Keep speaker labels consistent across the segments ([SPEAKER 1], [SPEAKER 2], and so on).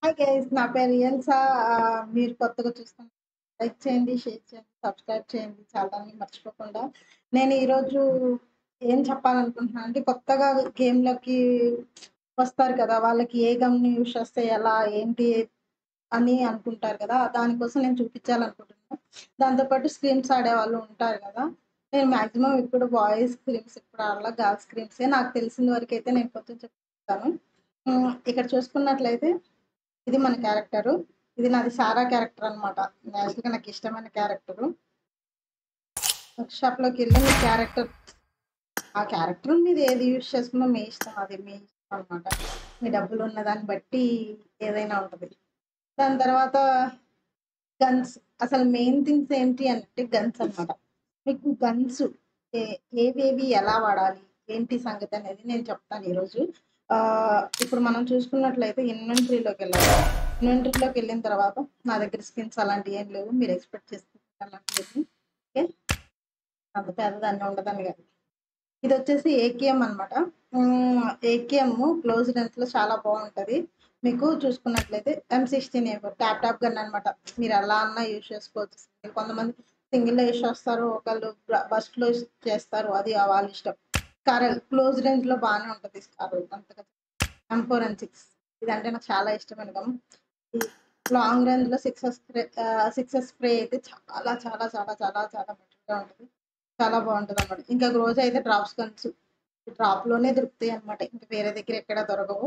[SPEAKER 1] Hi guys నా పేరు Elsa ఆ, మీరు కొత్తగా చూస్తున్న లైక్ చేయండి షేర్ చేయండి సబ్స్క్రైబ్ చేయండి చాలా మర్చిపోకుండా నేను ఈరోజు ఏం చెప్పాలనుకుంటున్నాను అంటే కొత్తగా గేమ్లోకి వస్తారు కదా వాళ్ళకి ఏ గమ్ని యూస్ చేస్తే ఎలా ఏంటి అని అనుకుంటారు కదా దానికోసం నేను చూపించాలనుకుంటున్నాను దాంతోపాటు స్క్రీమ్స్ ఆడే వాళ్ళు ఉంటారు కదా నేను మాక్సిమం ఇప్పుడు బాయ్స్ స్క్రీమ్స్ ఇప్పుడు ఆడాల గర్ల్స్ స్క్రీమ్సే నాకు తెలిసిన వరకు అయితే నేను కొంచెం చెప్తాను ఉమ్, ఇక్కడ చూసుకున్నట్లయితే ఇది మన క్యారెక్టరు ఇది నాది సారా క్యారెక్టర్ అనమాట యాక్చువల్గా నాకు ఇష్టమైన క్యారెక్టరు వర్క్ షాప్లోకి వెళ్ళి మీ క్యారెక్టర్ ఆ క్యారెక్టర్ మీద ఏది యూజ్ చేసుకున్నా మీ ఇష్టం అది మీ ఇష్టం అనమాట మీ డబ్బులు ఉన్న దాన్ని బట్టి ఏదైనా ఉంటుంది దాని తర్వాత గన్స్ అసలు మెయిన్ థింగ్స్ ఏంటి అంటే గన్స్ అన్నమాట మీకు గన్స్ ఏవేవి ఎలా వాడాలి ఏంటి సంగతి అనేది నేను చెప్తాను ఈరోజు ఆ, ఇప్పుడు మనం చూసుకున్నట్లయితే ఇన్వెంటరీలోకి వెళ్ళాలి ఇన్వెంటరీలోకి వెళ్ళిన తర్వాత నా దగ్గర స్కిన్స్ అలాంటివి ఏం లేవు మీరు ఎక్స్పెక్ట్ చేసుకుంటారు అలాంటివి ఓకే అంత పెద్దదాన్ని ఉండదని కాదు ఇది వచ్చేసి ఏకేఎం అనమాట ఏకేఎం క్లోజ్ లో చాలా బాగుంటుంది మీకు చూసుకున్నట్లయితే M sixteen tap tap gun అనమాట మీరు ఎలా అన్నా యూజ్ చేసుకోవచ్చు కొంతమంది సింగిల్ యూజ్ చేస్తారు ఒకళ్ళు బస్ట్ లో చేస్తారు అది వాళ్ళ ఇష్టం స్కారల్ క్లోజ్ రేంజ్ లో బాగానే ఉంటుంది స్కారల్ అంతగా ఎం ఫోర్ అండ్ సిక్స్ ఇదంటే నాకు చాలా ఇష్టమైన గమ్ లాంగ్ రేంజ్ లో సిక్స్ స్ప్రే సిక్స్ స్ప్రే అయితే చాలా చాలా చాలా చాలా చాలా బెటర్గా ఉంటుంది చాలా బాగుంటుంది అనమాట ఇంకా రోజు అయితే డ్రాప్స్ గన్స్ డ్రాప్ లోనే దొరుకుతాయి అనమాట ఇంకా వేరే దగ్గర ఎక్కడ దొరకవు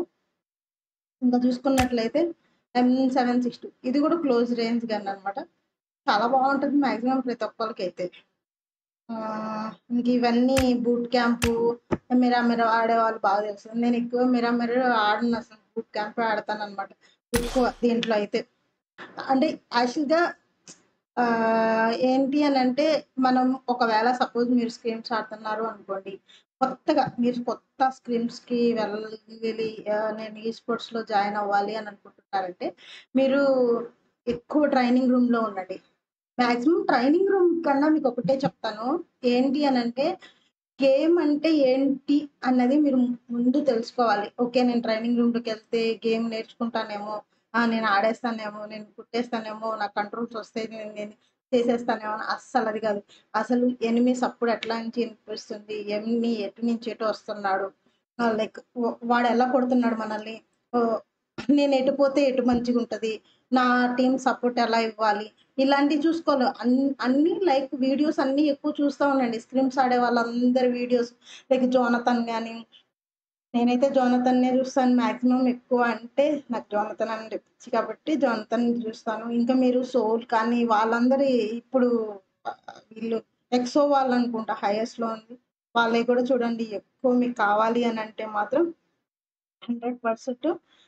[SPEAKER 1] ఇంకా చూసుకున్నట్లయితే ఎం సెవెన్ సిక్స్ టూ ఇది కూడా క్లోజ్ రేంజ్ గన్ అనమాట చాలా బాగుంటుంది మాక్సిమం ప్రతి ఒక్కరికి అయితే ఆ, ఇంక ఇవన్నీ బూట్ క్యాంపు మిరా మిరా ఆడే వాళ్ళు బాగా తెలుసు నేను ఎక్కువ మిరా మిరా ఆడను అసలు బూట్ క్యాంప్ ఆడతాను అనమాట ఎక్కువ దీంట్లో అయితే అంటే యాక్చువల్గా ఆ, ఏంటి అని అంటే మనం ఒకవేళ సపోజ్ మీరు స్క్రీమ్స్ ఆడుతున్నారు అనుకోండి కొత్తగా మీరు కొత్త స్క్రీమ్స్కి వెళ్ళి ఆ, నేను ఈ స్పోర్ట్స్లో జాయిన్ అవ్వాలి అని అనుకుంటున్నారంటే మీరు ఎక్కువ ట్రైనింగ్ రూమ్లో ఉండండి మాక్సిమం ట్రైనింగ్ రూమ్ కన్నా మీకు ఒకటే చెప్తాను ఏంటి అని అంటే గేమ్ అంటే ఏంటి అన్నది మీరు ముందు తెలుసుకోవాలి ఓకే నేను ట్రైనింగ్ రూమ్లోకి వెళ్తే గేమ్ నేర్చుకుంటానేమో ఆ, నేను ఆడేస్తానేమో నేను కుట్టేస్తానేమో నా కంట్రోల్స్ వస్తాయి నేను నేను చేసేస్తానేమో అని అస్సలు అది కాదు అసలు ఎనిమిస్ అప్పుడు ఎట్లా నుంచి వినిపిస్తుంది ఎన్ని ఎటు నుంచి ఎటు వస్తున్నాడు లైక్ వాడు ఎలా కొడుతున్నాడు మనల్ని ఓ, నేను ఎటు పోతే ఎటు మంచిగా ఉంటుంది నా టీం సపోర్ట్ ఎలా ఇవ్వాలి ఇలాంటివి చూసుకోవాలి అన్ని అన్ని లైక్ వీడియోస్ అన్ని ఎక్కువ చూస్తూ ఉండండి స్క్రీమ్స్ ఆడే వాళ్ళందరి వీడియోస్ లైక్ జోనతన్ కానీ నేనైతే జోనతన్నే చూస్తాను మాక్సిమం ఎక్కువ అంటే నాకు జోనతన్ అంటే పిచ్చి కాబట్టి జోనతన్ చూస్తాను ఇంకా మీరు సోల్ కానీ వాళ్ళందరి ఇప్పుడు ఆ, వీళ్ళు ఎక్సో వాళ్ళు అనుకుంటా highest లో ఉంది వాళ్ళవి కూడా చూడండి ఎక్కువ మీకు కావాలి అని అంటే మాత్రం హండ్రెడ్ పర్సెంట్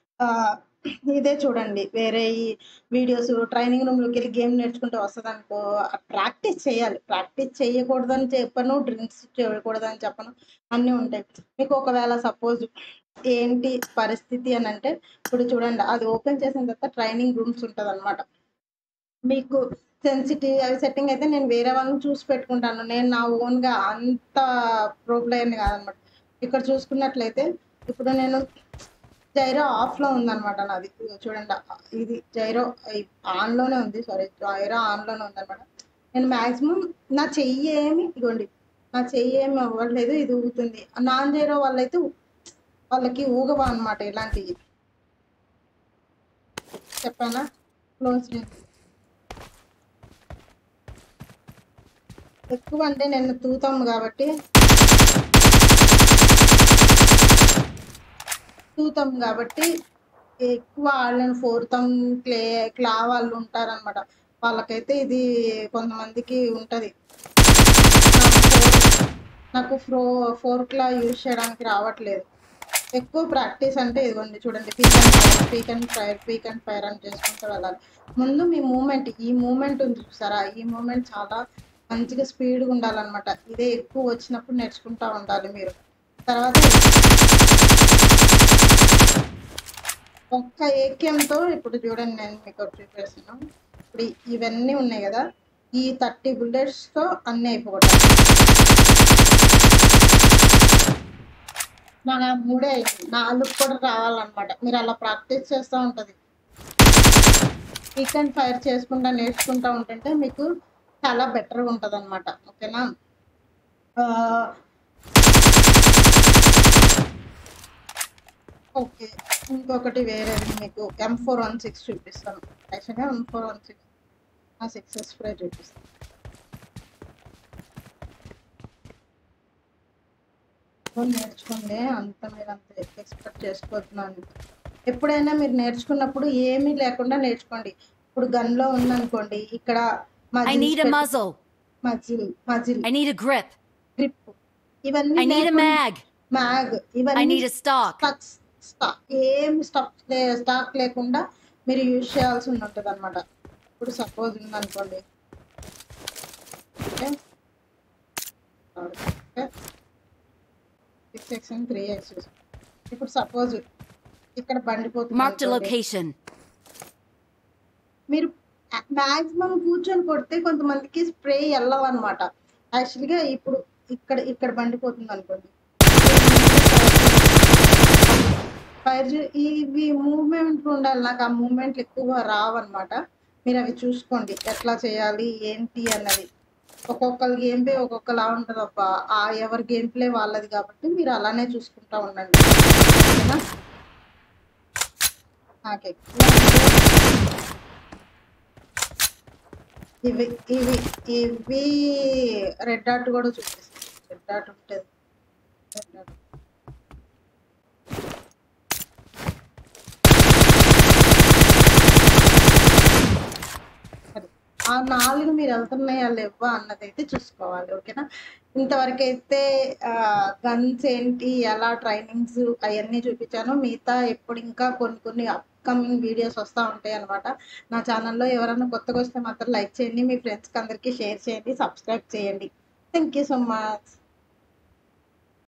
[SPEAKER 1] ఇదే చూడండి వేరే ఈ వీడియోస్ ట్రైనింగ్ రూమ్లోకి వెళ్ళి గేమ్ నేర్చుకుంటే వస్తుంది అనుకో ప్రాక్టీస్ చేయాలి ప్రాక్టీస్ చేయకూడదని చెప్పను డ్రింక్స్ చేయకూడదని చెప్పను అన్నీ ఉంటాయి మీకు ఒకవేళ సపోజ్ ఏంటి పరిస్థితి అని అంటే ఇప్పుడు చూడండి అది ఓపెన్ చేసిన తర్వాత ట్రైనింగ్ రూమ్స్ ఉంటుంది అనమాట మీకు సెన్సిటివ్ అవి సెట్టింగ్ అయితే నేను వేరే వాళ్ళని చూసి పెట్టుకుంటాను నేను నా ఓన్గా అంత ప్రో ప్లేయర్ని కాదనమాట ఇక్కడ చూసుకున్నట్లయితే ఇప్పుడు నేను జైరో ఆఫ్లో ఉందన్నమాట నాది ఇదిగో చూడండి ఇది జైరో ఆన్లోనే ఉంది సారీ జైరో ఆన్లోనే ఉందన్నమాట నేను మ్యాక్సిమం నా చెయ్యి ఏమి ఇదిగోండి నా చెయ్యి ఏమి అవ్వట్లేదు ఇది ఊగుతుంది నాన్ జైరో వాళ్ళైతే ఊ- వాళ్ళకి ఊగవా అనమాట ఇలాంటివి చెప్పానా క్లోజ్ ఎక్కువ అంటే నేను తూతాము కాబట్టి తూతాం కాబట్టి ఎక్కువ వాళ్ళని ఫోర్తం క్లే క్లా వాళ్ళు ఉంటారనమాట వాళ్ళకైతే ఇది కొంతమందికి ఉంటుంది నాకు ఫ్రో ఫోర్క్లా యూజ్ చేయడానికి రావట్లేదు ఎక్కువ ప్రాక్టీస్ అంటే ఇదిగోండి చూడండి peek and fire peek and fire peek and fire అని చేసుకుంటూ వెళ్ళాలి ముందు మీ మూమెంట్ ఈ మూమెంట్ ఉంది చూసారా ఈ మూమెంట్ చాలా మంచిగా స్పీడ్గా ఉండాలన్నమాట ఇదే ఎక్కువ వచ్చినప్పుడు నేర్చుకుంటా ఉండాలి మీరు తర్వాత ఒక్క ఏకేంతో ఇప్పుడు చూడండి నేను మీకు ఒకటి చూపిస్తాను ఇప్పుడు ఈ- ఇవన్నీ ఉన్నాయి కదా ఈ థర్టీ బుల్లెట్స్తో అన్నీ అయిపోగొట్టాలి నాకు ఆ మూడే అయింది నాలుగు కూడా రావాలన్నమాట మీరు అలా ప్రాక్టీస్ చేస్తూ ఉంటుంది పీక్ అండ్ ఫైర్ చేసుకుంటా నేర్చుకుంటా ఉంటుంటే మీకు చాలా బెటర్గా ఉంటుంది అనమాట ఓకేనా ఆ, ఓకే ఇంకొకటి వేరేది మీకు ఎం ఫోర్ వన్ సిక్స్ చూపిస్తాను యాక్చువల్గా ఎం ఫోర్ వన్ సిక్స్ ఆ సిక్సెస్ స్ప్రే చూపిస్తాను ఎక్కువ నేర్చుకోండి అంత మీరు అంత ఎక్స్పెక్ట్ చేసుకోవద్దున్నాను ఎప్పుడైనా మీరు నేర్చుకున్నప్పుడు ఏమీ లేకుండా నేర్చుకోండి ఇప్పుడు గన్లో ఉందనుకోండి ఇక్కడ
[SPEAKER 2] I need a muzzle.
[SPEAKER 1] Muzzle muzzle
[SPEAKER 2] I need a grip.
[SPEAKER 1] Grip ఇవన్నీ
[SPEAKER 2] I need a
[SPEAKER 1] లేకుండా-
[SPEAKER 2] mag.
[SPEAKER 1] మ్యాగ్
[SPEAKER 2] I
[SPEAKER 1] ఇవన్నీ
[SPEAKER 2] need a stock.
[SPEAKER 1] Stock stock ఏం స్టాక్ స్టాక్ లేకుండా మీరు యూజ్ చేయాల్సి ఉంటుంది అనమాట ఇప్పుడు సపోజ్ ఉందనుకోండి okay six X three X ఇప్పుడు సపోజ్ ఇక్కడ బండిపోతుంది
[SPEAKER 2] Marked a
[SPEAKER 1] అనుకోండి.
[SPEAKER 2] location.
[SPEAKER 1] మీరు మాక్సిమం కూర్చొని కొడితే కొంతమందికి స్ప్రే వెళ్ళవు అనమాట యాక్చువల్గా ఇప్పుడు ఇక్కడ ఇక్కడ బండిపోతుంది అనుకోండి ఫైర్ ఇవి మూమెంట్ ఉండాలి నాకు ఆ మూమెంట్లు ఎక్కువ రావన్నమాట మీరు అవి చూసుకోండి ఎట్లా చేయాలి ఏంటి అన్నది ఒక్కొక్కరి గేమ్ ప్లే ఒక్కొక్కలా ఉంటుంది అబ్బ ఆ ఎవరి గేమ్ ప్లే వాళ్ళది కాబట్టి మీరు అలానే చూసుకుంటా ఉండండి ఓకేనా ఓకే ఇవి ఇవి ఇవి రెడ్ డాట్ కూడా చూపిస్తాను రెడ్ డాట్ ఉంటుంది రెడ్ డాట్ అది. ఆ నాలుగు మీరు వెళ్తున్నాయా లేవా అన్నది అయితే చూసుకోవాలి ఓకేనా ఇంతవరకు అయితే గన్స్ ఏంటి ఎలా ట్రైనింగ్స్ అవన్నీ చూపించాను మిగతా ఎప్పుడు ఇంకా కొన్ని కొన్ని అప్కమింగ్ వీడియోస్ వస్తూ ఉంటాయి అనమాట నా ఛానల్లో ఎవరైనా కొత్తగా వస్తే మాత్రం లైక్ చేయండి మీ ఫ్రెండ్స్కి అందరికీ షేర్ చేయండి సబ్స్క్రైబ్ చేయండి థ్యాంక్ యూ సో మచ్